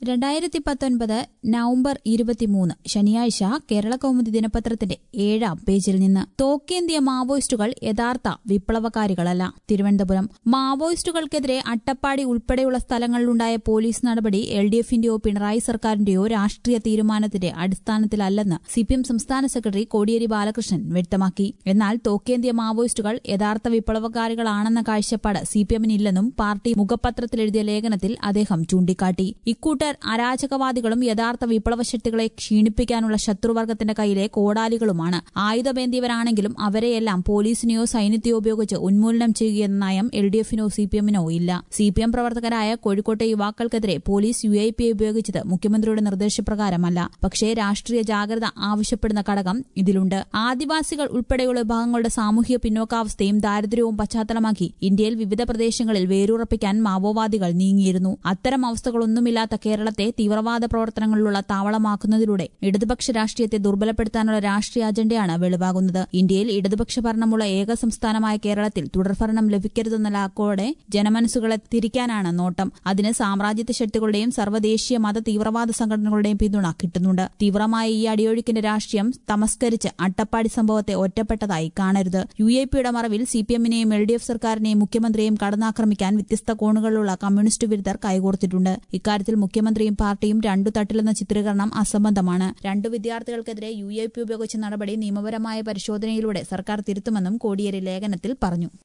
രണ്ടായിരത്തി പത്തൊൻപത് നവംബർ ഇരുപത്തിമൂന്ന് ശനിയാഴ്ച കേരള കൗമുദി ദിനപത്രത്തിന്റെ ഏഴാം പേജിൽ നിന്ന് തോക്കേന്തിയ മാവോയിസ്റ്റുകൾ യഥാർത്ഥ വിപ്ലവകാരികളല്ല തിരുവനന്തപുരം മാവോയിസ്റ്റുകൾക്കെതിരെ അട്ടപ്പാടി ഉൾപ്പെടെയുള്ള സ്ഥലങ്ങളിലുണ്ടായ പോലീസ് നടപടി എൽ ഡി എഫിന്റെയോ പിണറായി സർക്കാരിന്റെയോ രാഷ്ട്രീയ തീരുമാനത്തിന്റെ അടിസ്ഥാനത്തിലല്ലെന്ന് സിപിഎം സംസ്ഥാന സെക്രട്ടറി കോടിയേരി ബാലകൃഷ്ണൻ വ്യക്തമാക്കി എന്നാൽ തോക്കേന്തിയ മാവോയിസ്റ്റുകൾ യഥാർത്ഥ വിപ്ലവകാരികളാണെന്ന കാഴ്ചപ്പാട് സിപിഎമ്മിനില്ലെന്നും പാർട്ടി മുഖപത്രത്തിൽ എഴുതിയ ലേഖനത്തിൽ അദ്ദേഹം ചൂണ്ടിക്കാട്ടി ഇക്കൂട്ടർ അരാജകവാദികളും യഥാർത്ഥ വിപ്ലവ ശക്തികളെ ക്ഷീണിപ്പിക്കാനുള്ള ശത്രുവർഗത്തിന്റെ കയ്യിലെ കോടാലികളുമാണ് ആയുധമേന്തിയവരാണെങ്കിലും അവരെയെല്ലാം പോലീസിനെയോ സൈന്യത്തെയോ ഉപയോഗിച്ച് ഉന്മൂലനം ചെയ്യുകയെന്ന നയം എൽ ഡി എഫിനോ സി പി എമ്മിനോ ഇല്ല സി പി എം പ്രവർത്തകരായ കോഴിക്കോട്ടെ യുവാക്കൾക്കെതിരെ പോലീസ് യു ഐ പി ഉപയോഗിച്ചത് മുഖ്യമന്ത്രിയുടെ നിർദ്ദേശപ്രകാരമല്ല പക്ഷേ രാഷ്ട്രീയ ജാഗ്രത ആവശ്യപ്പെടുന്ന ഘടകം ഇതിലുണ്ട് ആദിവാസികൾ ഉൾപ്പെടെയുള്ള വിഭാഗങ്ങളുടെ സാമൂഹിക പിന്നോക്കാവസ്ഥയും ദാരിദ്ര്യവും പശ്ചാത്തലമാക്കി ഇന്ത്യയിൽ വിവിധ പ്രദേശങ്ങളിൽ വേരുറപ്പിക്കാൻ മാവോവാദികൾ നീങ്ങിയിരുന്നു അത്തരം അവസ്ഥകളൊന്നുമില്ലാത്ത കേരളത്തെ തീവ്രവാദ പ്രവർത്തനങ്ങളിലുള്ള താവളമാക്കുന്നതിലൂടെ ഇടതുപക്ഷ രാഷ്ട്രീയത്തെ ദുർബലപ്പെടുത്താനുള്ള രാഷ്ട്രീയ അജണ്ടയാണ് വെളിവാകുന്നത് ഇന്ത്യയിൽ ഇടതുപക്ഷ ഭരണമുള്ള ഏക സംസ്ഥാനമായ കേരളത്തിൽ തുടർഭരണം ലഭിക്കരുതെന്ന ലാക്കോടെ ജനമനസ്സുകളെ തിരിക്കാനാണ് നോട്ടം അതിന് സാമ്രാജ്യത്വ ശക്തികളുടെയും സർവ്വദേശീയ മത തീവ്രവാദ സംഘടനകളുടെയും പിന്തുണ കിട്ടുന്നുണ്ട് തീവ്രമായ ഈ അടിയൊഴുക്കിന്റെ രാഷ്ട്രീയം തമസ്കരിച്ച് അട്ടപ്പാടി സംഭവത്തെ ഒറ്റപ്പെട്ടതായി കാണരുത് യു എ പിയുടെ മറവിൽ സി പി എമ്മിനെയും എൽ ഡി എഫ് സർക്കാരിനെയും മുഖ്യമന്ത്രിയെയും കടന്നാക്രമിക്കാൻ വ്യത്യസ്ത കോണുകളിലുള്ള കമ്മ്യൂണിസ്റ്റ് വിരുദ്ധർ കൈകോർത്തിട്ടുണ്ട് ഇക്കാര്യത്തിൽ മുഖ്യമന്ത്രിയും പാർട്ടിയും രണ്ടു തട്ടിലെന്ന ചിത്രീകരണം അസംബന്ധമാണ് രണ്ടു വിദ്യാർത്ഥികൾക്കെതിരെ യു എ പി ഉപയോഗിച്ച നടപടി നിയമപരമായ പരിശോധനയിലൂടെ സർക്കാർ തിരുത്തുമെന്നും കോടിയേരി ലേഖനത്തിൽ പറഞ്ഞു